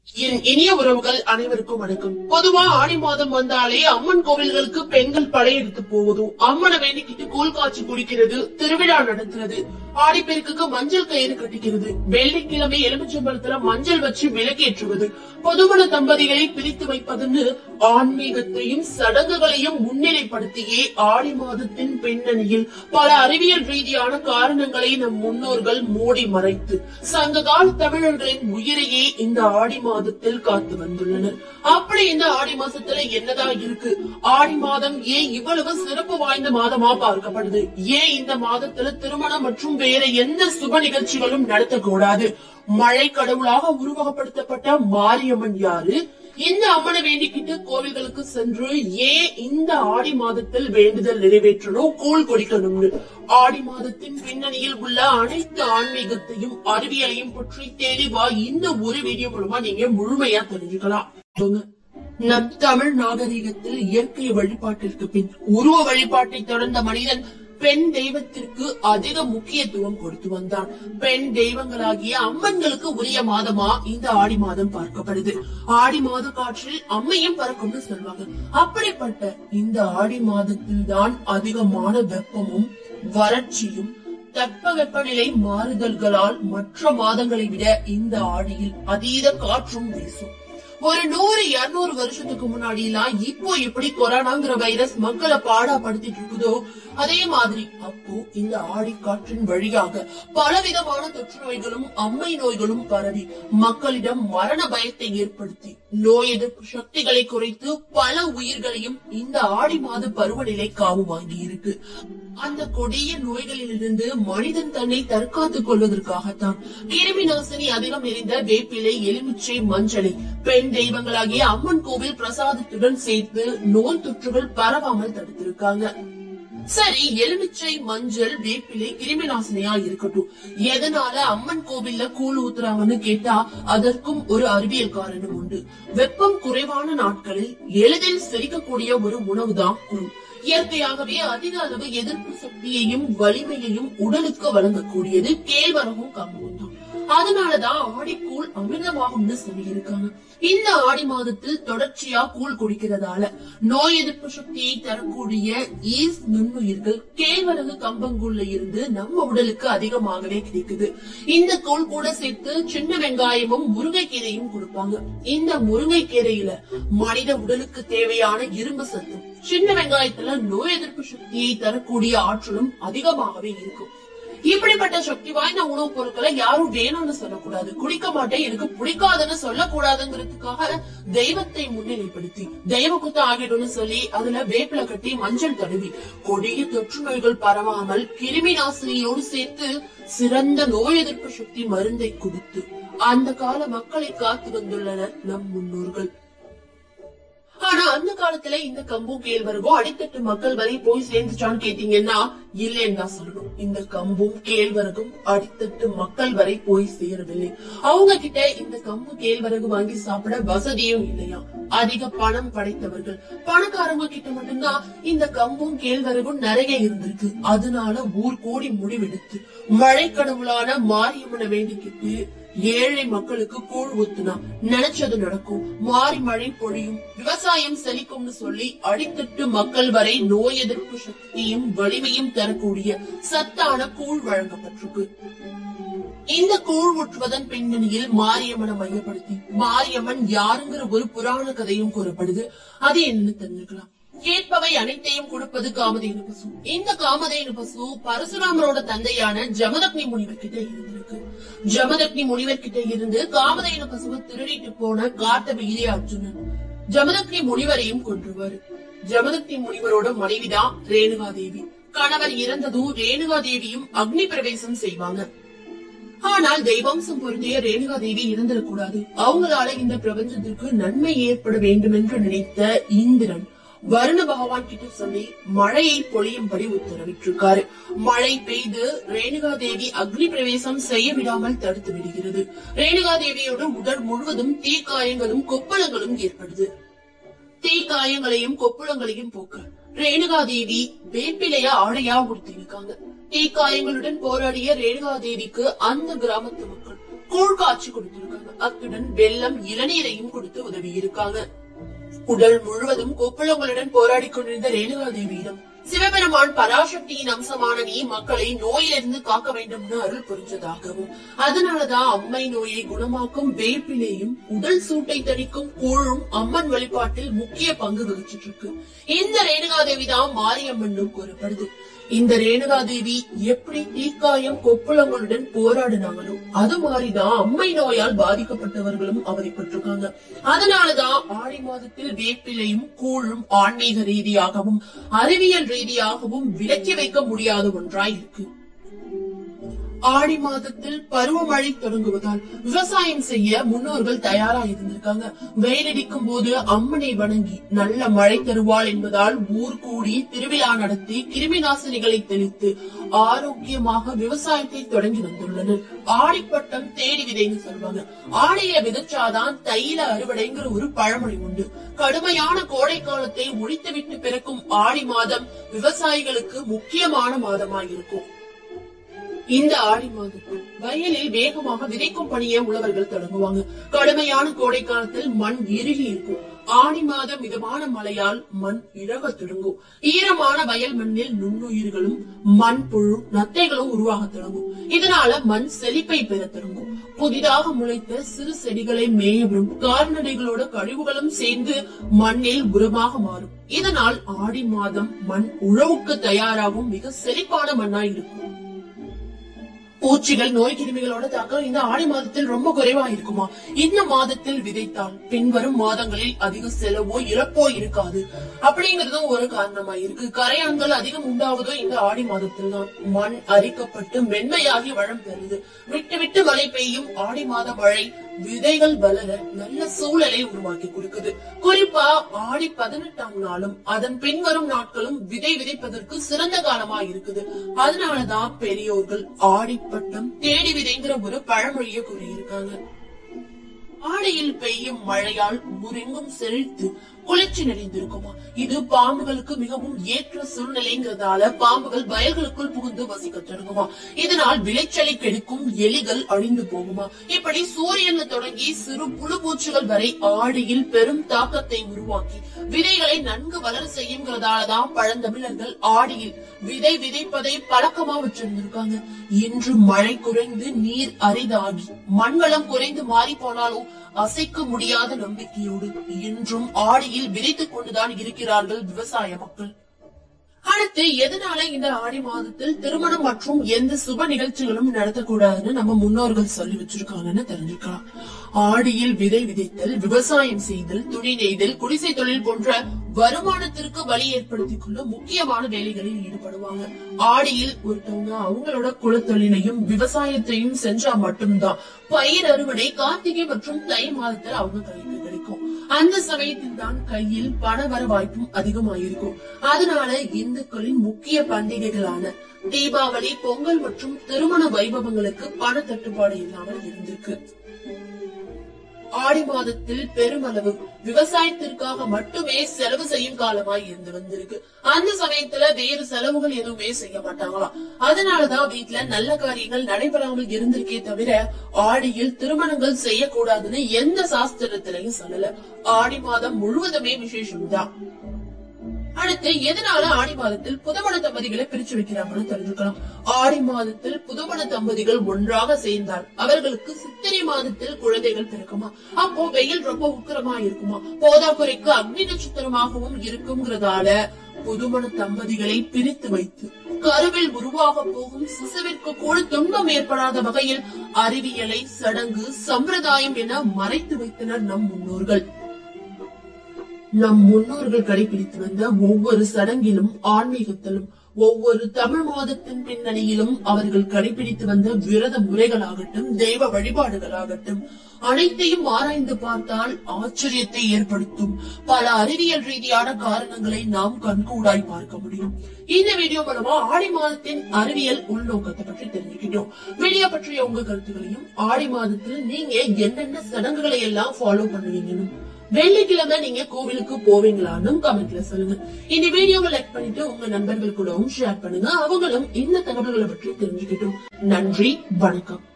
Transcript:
என் இனிய உறவுகள் அனைவருக்கும் வணக்கம் பொதுவா ஆடி மாதம் வந்தாலே அம்மன் கோவில்களுக்கு பெண்கள் படையெடுத்து போவதும் அம்மனை வேண்டிக்கிட்டு கூழ் காய்ச்சி குடிக்கிறது திருவிழா நடத்துறது ஆடிப்பெருக்குக்கு மஞ்சள் கயிறு கட்டிக்கிறது வெள்ளிக்கிழமை எலுமிச்சம்பழத்துல மஞ்சள் வச்சு விளக்கேற்றுவது பொதுமண தம்பதிகளை பிரித்து வைப்பதுன்னு ஆன்மீகத்தையும் சடங்குகளையும் முன்னிலைப்படுத்தியே ஆடி மாதத்தின் பின்னணியில் பல அறிவியல் ரீதியான காரணங்களை நம் முன்னோர்கள் மூடி மறைத்து சங்ககால தமிழர்களின் உயிரையே இந்த ஆடி மாதத்தில் காத்து வந்துள்ளனர் அப்படி இந்த ஆடி மாசத்துல என்னதான் இருக்கு ஆடி மாதம் ஏன் இவ்வளவு சிறப்பு வாய்ந்த மாதமா பார்க்கப்படுது ஏன் இந்த மாதத்துல திருமணம் மற்றும் வேற எந்த சுப நிகழ்ச்சிகளும் நடத்தக்கூடாது மழை கடவுளாக உருவகப்படுத்தப்பட்ட மாரியம்மன் யாரு இந்த அம்மனை வேண்டிக்கிட்டு கோவில்களுக்கு சென்று ஏன் இந்த ஆடி மாதத்தில் வேண்டுதல் நிறைவேற்றணும் கூழ் குடிக்கணும்னு ஆடி மாதத்தின் பின்னணியில் உள்ள அனைத்து ஆன்மீகத்தையும் அறிவியலையும் பற்றி தெளிவா இந்த ஒரு வீடியோ மூலமா நீங்க முழுமையா தெரிஞ்சுக்கலாம் வாங்க. நம் தமிழ் நாகரிகத்தில் இயற்கை வழிபாட்டிற்கு பின் உருவ வழிபாட்டை தொடர்ந்த மனிதன் பெண் தெய்வத்திற்கு அதிக முக்கியத்துவம் கொடுத்து வந்தான் பெண் தெய்வங்களாகிய அம்மன்களுக்கு உரிய மாதமா இந்த ஆடி மாதம் பார்க்கப்படுது ஆடி மாத காற்றில் அம்மையும் பறக்கும்னு சொல்லுவாங்க அப்படிப்பட்ட இந்த ஆடி மாதத்தில் தான் அதிகமான வெப்பமும் வறட்சியும் தட்பவெப்பநிலை மாறுதல்களால் மற்ற மாதங்களை விட இந்த ஆடியில் அதீத காற்றும் வீசும் ஒரு நூறு இருநூறு வருஷத்துக்கு முன்னாடி எல்லாம் இப்போ எப்படி கொரோனாங்கிற வைரஸ் மக்களை பாடாப்படுத்திட்டு இருக்குதோ அதே மாதிரி அப்போ இந்த ஆடி காற்றின் வழியாக பலவிதமான தொற்று நோய்களும் அம்மை நோய்களும் பரவி மக்களிடம் மரண பயத்தை ஏற்படுத்தி நோய் எதிர்ப்பு சக்திகளை குறைத்து பல உயிர்களையும் இந்த ஆடி மாத பருவநிலை காவு வாங்கி இருக்கு அந்த கொடிய நோய்களிலிருந்து மனிதன் தன்னை தற்காத்துக் கொள்வதற்காகத்தான் கிருமி நாசினி அதிகம் நிறைந்த வேப்பிலை எலுமிச்சை மஞ்சளை பெண் தெய்வங்களாகிய அம்மன் கோவில் பிரசாதத்துடன் சேர்த்து நோய் தொற்றுகள் பரவாமல் தடுத்திருக்காங்க சரி எலுமிச்சை மஞ்சள் வேப்பிலை கிருமி நாசினியா இருக்கட்டும் எதனால அம்மன் கோவில்ல கூழ் ஊத்துறாங்கன்னு கேட்டா அதற்கும் ஒரு அறிவியல் காரணம் உண்டு வெப்பம் குறைவான நாட்களில் எளிதில் செரிக்கக்கூடிய ஒரு உணவுதான் கூழ் இயற்கையாகவே அதிக அளவு எதிர்ப்பு சக்தியையும் வலிமையையும் உடலுக்கு வழங்கக்கூடியது கேழ்வரகும் கம்பும் தான் அதனாலதான் ஆடிக்கூழ் அமிர்தமாகும்னு சொல்லியிருக்காங்க இந்த ஆடி மாதத்தில் தொடர்ச்சியா கூழ் குடிக்கிறதால நோய் எதிர்ப்பு சக்தியை தரக்கூடிய ஈஸ் நுண்ணுயிர்கள் கேழ்வரகு கம்பங்கூழ்ல இருந்து நம்ம உடலுக்கு அதிகமாகவே கிடைக்குது இந்த கூழ் கூட சேர்த்து சின்ன வெங்காயமும் முருங்கைக்கீரையும் கொடுப்பாங்க இந்த முருங்கைக்கீரையில மனித உடலுக்கு தேவையான இரும்பு சத்தும் சின்ன வெங்காயத்துல நோய் எதிர்ப்பு சக்தியை தரக்கூடிய ஆற்றலும் அதிகமாகவே இருக்கும் இப்படிப்பட்ட சக்தி வாய்ந்த உணவுப் பொருட்களை யாரும் வேணும்னு சொல்லக்கூடாது குடிக்க மாட்டேன் எனக்கு பிடிக்காதுன்னு சொல்லக்கூடாதுங்கிறதுக்காக தெய்வத்தை முன்னிலைப்படுத்தி தெய்வ குத்த ஆகிடும்னு சொல்லி அதுல வேப்பில கட்டி மஞ்சள் தடவி கொடிய தொற்று நோய்கள் பரவாமல் கிருமி நாசினியோடு சேர்த்து சிறந்த நோய் எதிர்ப்பு சக்தி மருந்தை கொடுத்து அந்த கால மக்களை காத்து வந்துள்ளனர் நம் முன்னோர்கள் ஆனா அந்த காலத்துல இந்த கம்பும் கேழ்வரகும் அடித்தட்டு மக்கள் வரை போய் சேர்ந்துச்சான்னு கேட்டீங்கன்னா இல்லைன்னு தான் சொல்லணும் இந்த கம்பும் கேழ்வரகும் அடித்தட்டு மக்கள் வரை போய் சேரவில்லை அவங்க கிட்ட இந்த கம்பு கேழ்வரகு வாங்கி சாப்பிட வசதியும் இல்லையா அதிக பணம் படைத்தவர்கள் பணக்காரங்க கிட்ட மட்டும்தான் இந்த கம்பும் கேழ்வரகும் நிறைய இருந்திருக்கு அதனால ஊர் கூடி முடிவெடுத்து மழை கடவுளான மாரியம்மனை வேண்டிக்கிட்டு ஏழை மக்களுக்கு கூழ் ஊத்துனா நினைச்சது நடக்கும் மாறி மழை பொழியும் விவசாயம் செழிக்கும்னு சொல்லி அடித்தட்டு மக்கள் வரை நோய் எதிர்ப்பு சக்தியும் வலிமையும் தரக்கூடிய சத்தான கூழ் வழங்கப்பட்டிருக்கு இந்த கூழ் ஊற்றுவதன் பின்னணியில் மாரியம்மனை மையப்படுத்தி மாரியம்மன் யாருங்கிற ஒரு புராண கதையும் கூறப்படுது அது என்னன்னு தெரிஞ்சுக்கலாம் கேட்பவை அனைத்தையும் கொடுப்பது காமதேனு பசு இந்த காமதேனு பசு பரசுராமரோட தந்தையான ஜமதக்னி முனிவர் கிட்ட இருந்திருக்கு ஜமதக்னி முனிவர் கிட்ட இருந்து காமதேனு பசுவை திருடிட்டு போன கார்த்தவீரிய அர்ஜுனன் ஜமதக்னி முனிவரையும் கொன்றுவாரு ஜமதக்னி முனிவரோட மனைவிதான் ரேணுகா தேவி கணவர் இறந்ததும் ரேணுகா தேவியும் அக்னி பிரவேசம் செய்வாங்க ஆனால் தெய்வாம்சம் பொருந்திய ரேணுகா தேவி இருந்திடக்கூடாது அவங்களால இந்த பிரபஞ்சத்திற்கு நன்மை ஏற்பட வேண்டும் என்று நினைத்த இந்திரன் வருண பகவான் கிட்ட சொல்லி மழையை பொழியும்படி உத்தரவிட்டிருக்காரு மழை பெய்து ரேணுகா தேவி அக்னி பிரவேசம் செய்ய விடாமல் தடுத்து விடுகிறது ரேணுகா தேவியோட உடல் முழுவதும் தீக்காயங்களும் கொப்பளங்களும் ஏற்படுது தீக்காயங்களையும் கொப்புளங்களையும் போக்க ரேணுகா தேவி வேப்பிலையா ஆடையா உடுத்திருக்காங்க தீக்காயங்களுடன் போராடிய ரேணுகா தேவிக்கு அந்த கிராமத்து மக்கள் கூழ் காய்ச்சி கொடுத்திருக்காங்க அத்துடன் வெள்ளம் இளநீரையும் கொடுத்து உதவி இருக்காங்க உடல் முழுவதும் கொப்பளங்களுடன் போராடி கொண்டிருந்த ரேணுகா தேவியிடம் சிவபெருமான் பராசக்தியின் அம்சமான நீ மக்களை நோயிலிருந்து காக்க வேண்டும்னு அருள் புரிஞ்சதாகவும் அதனாலதான் அம்மை நோயை குணமாக்கும் வேப்பிலையும் உடல் சூட்டை தணிக்கும் கூழும் அம்மன் வழிபாட்டில் முக்கிய பங்கு வகிச்சிட்டு இருக்கு இந்த ரேணுகா தேவி தான் மாரியம்மன் கூறப்படுது இந்த ரேணுகா தேவி எப்படி தீக்காயம் கொப்புளங்களுடன் போராடினாங்களோ அது மாதிரிதான் அம்மை நோயால் பாதிக்கப்பட்டவர்களும் அவதிப்பட்டிருக்காங்க அதனாலதான் ஆடி மாதத்தில் வேப்பிலையும் கூழும் ஆன்மீக ரீதியாகவும் அறிவியல் ரீதியாகவும் விலக்கி வைக்க முடியாத ஒன்றாய் இருக்கு ஆடி மாதத்தில் பருவமழை தொடங்குவதால் விவசாயம் செய்ய முன்னோர்கள் தயாரா இருந்திருக்காங்க வெயிலடிக்கும் போது அம்மனை வணங்கி நல்ல மழை தருவாள் என்பதால் ஊர் கூடி திருவிழா நடத்தி கிருமி நாசினிகளை தெளித்து ஆரோக்கியமாக விவசாயத்தை தொடங்கி வந்துள்ளனர் ஆடிப்பட்டம் தேடி விதைன்னு சொல்லுவாங்க ஆடிய விதைச்சாதான் தையில அறுவடைங்கிற ஒரு பழமொழி உண்டு கடுமையான கோடை காலத்தை முடித்துவிட்டு பிறக்கும் ஆடி மாதம் விவசாயிகளுக்கு முக்கியமான மாதமாய் இருக்கும் இந்த ஆடி மாதத்தில் வயலில் வேகமாக விதைக்கும் பணியை உழவர்கள் தொடங்குவாங்க கடுமையான கோடை காலத்தில் மண் இறுகி இருக்கும் ஆடி மாதம் மிதமான மழையால் மண் இழக தொடங்கும் ஈரமான வயல் மண்ணில் நுண்ணுயிர்களும் மண் புழு நத்தைகளும் உருவாக தொடங்கும் இதனால மண் செழிப்பை பெற தொடங்கும் புதிதாக முளைத்த சிறு செடிகளை மேயவிடும் கால்நடைகளோட கழிவுகளும் சேர்ந்து மண்ணில் உரமாக மாறும் இதனால் ஆடி மாதம் மண் உழவுக்கு தயாராகும் மிக செழிப்பான மண்ணாய் இருக்கும் பூச்சிகள் நோய் கிருமிகளோட தாக்கம் இந்த ஆடி மாதத்தில் ரொம்ப குறைவா இருக்குமா இந்த மாதத்தில் விதைத்தால் பின்வரும் மாதங்களில் அதிக செலவோ இழப்போ இருக்காது அப்படிங்கறதும் ஒரு காரணமா இருக்கு கரையான்கள் அதிகம் உண்டாவதோ இந்த ஆடி மாதத்தில் தான் மண் அரிக்கப்பட்டு மென்மையாகி வளம் பெறுது விட்டு விட்டு மழை பெய்யும் ஆடி மாத மழை விதைகள் வளர நல்ல சூழலை உருவாக்கி கொடுக்குது குறிப்பா ஆடி பதினெட்டாம் நாளும் அதன் பின்வரும் நாட்களும் விதை விதைப்பதற்கு சிறந்த காலமா இருக்குது அதனாலதான் பெரியோர்கள் ஆடிப்பட்டம் தேடி விதைங்கிற ஒரு பழமொழியை கூறியிருக்காங்க ஆடையில் பெய்யும் மழையால் முரெங்கும் செழித்து குளிர்ச்சி நிறைந்திருக்குமா இது பாம்புகளுக்கு மிகவும் ஏற்ற சூழ்நிலைங்கிறதால பாம்புகள் வயல்களுக்குள் புகுந்து வசிக்க தொடங்குமா இதனால் விளைச்சலை கெடுக்கும் எலிகள் அழிந்து போகுமா இப்படி சூரியன்ல தொடங்கி சிறு புழு பூச்சிகள் வரை ஆடியில் பெரும் தாக்கத்தை உருவாக்கி விதைகளை நன்கு வளர செய்யுங்கிறதாலதான் பழந்தமிழர்கள் ஆடியில் விதை விதைப்பதை பழக்கமா வச்சிருந்திருக்காங்க இன்று மழை குறைந்து நீர் அரிதாகி மண்வளம் குறைந்து மாறி போனாலும் அசைக்க முடியாத நம்பிக்கையோடு இன்றும் ஆடியில் விதைத்துக் கொண்டுதான் இருக்கிறார்கள் விவசாய மக்கள் அடுத்து எதனால இந்த ஆடி மாதத்தில் திருமணம் மற்றும் எந்த சுப நிகழ்ச்சிகளும் நடத்தக்கூடாதுன்னு நம்ம முன்னோர்கள் சொல்லி வச்சிருக்காங்கன்னு தெரிஞ்சுக்கலாம் ஆடியில் விதை விதைத்தல் விவசாயம் செய்தல் துணி நெய்தல் குடிசை தொழில் போன்ற வருமானத்திற்கு வழி ஏற்படுத்திக் கொள்ள முக்கியமான வேலைகளில் ஈடுபடுவாங்க ஆடியில் ஒருத்தவங்க அவங்களோட குலத்தொழிலையும் விவசாயத்தையும் செஞ்சா மட்டும்தான் பயிர் அறுவடை கார்த்திகை மற்றும் தை மாதத்தில் அவங்க கைக்கு கிடைக்கும் அந்த சமயத்தில் தான் கையில் பண வர வாய்ப்பும் அதிகமாயிருக்கும் அதனால இந்துக்களின் முக்கிய பண்டிகைகளான தீபாவளி பொங்கல் மற்றும் திருமண வைபவங்களுக்கு பண தட்டுப்பாடு இல்லாமல் இருந்திருக்கு ஆடி மாதத்தில் பெருமளவு விவசாயத்திற்காக மட்டுமே செலவு செய்யும் காலமாய் இருந்து வந்திருக்கு அந்த சமயத்துல வேறு செலவுகள் எதுவுமே செய்ய மாட்டாங்களாம் அதனாலதான் வீட்டுல நல்ல காரியங்கள் நடைபெறாமல் இருந்திருக்கே தவிர ஆடியில் திருமணங்கள் செய்யக்கூடாதுன்னு எந்த சாஸ்திரத்திலையும் சொல்லல ஆடி மாதம் முழுவதுமே விசேஷம்தான் அடுத்து எதனால ஆடி மாதத்தில் புதுமண தம்பதிகளை பிரிச்சு வைக்கிறாங்கன்னு தெரிஞ்சுக்கலாம் ஆடி மாதத்தில் புதுமண தம்பதிகள் ஒன்றாக சேர்ந்தால் அவர்களுக்கு சித்திரை மாதத்தில் குழந்தைகள் பிறக்குமா அப்போ வெயில் ரொம்ப உக்கிரமா இருக்குமா போதாக்குறைக்கு அக்னி நட்சத்திரமாகவும் இருக்குங்கிறதால புதுமண தம்பதிகளை பிரித்து வைத்து கருவில் உருவாக போகும் சிசுவிற்கு கூட துன்பம் ஏற்படாத வகையில் அறிவியலை சடங்கு சம்பிரதாயம் என மறைத்து வைத்தனர் நம் முன்னோர்கள் நம் முன்னோர்கள் கடைபிடித்து வந்த ஒவ்வொரு சடங்கிலும் ஆன்மீகத்திலும் ஒவ்வொரு தமிழ் மாதத்தின் பின்னணியிலும் அவர்கள் கடைபிடித்து வந்த விரத முறைகளாகட்டும் தெய்வ வழிபாடுகளாகட்டும் அனைத்தையும் ஆராய்ந்து பார்த்தால் ஆச்சரியத்தை ஏற்படுத்தும் பல அறிவியல் ரீதியான காரணங்களை நாம் கண்கூடாய் பார்க்க முடியும் இந்த வீடியோ மூலமா ஆடி மாதத்தின் அறிவியல் உள்நோக்கத்தை பற்றி தெரிஞ்சுக்கிட்டோம் வீடியோ பற்றிய உங்க கருத்துக்களையும் ஆடி மாதத்தில் நீங்க என்னென்ன சடங்குகளை எல்லாம் ஃபாலோ பண்ணுவீங்கன்னு வெள்ளிக்கிழமை நீங்க கோவிலுக்கு போவீங்களான்னு கமெண்ட்ல சொல்லுங்க இந்த வீடியோவை லைக் பண்ணிட்டு உங்க நண்பர்கள் கூடவும் ஷேர் பண்ணுங்க அவங்களும் இந்த தகவல்களை பற்றி தெரிஞ்சுக்கிட்டும் நன்றி வணக்கம்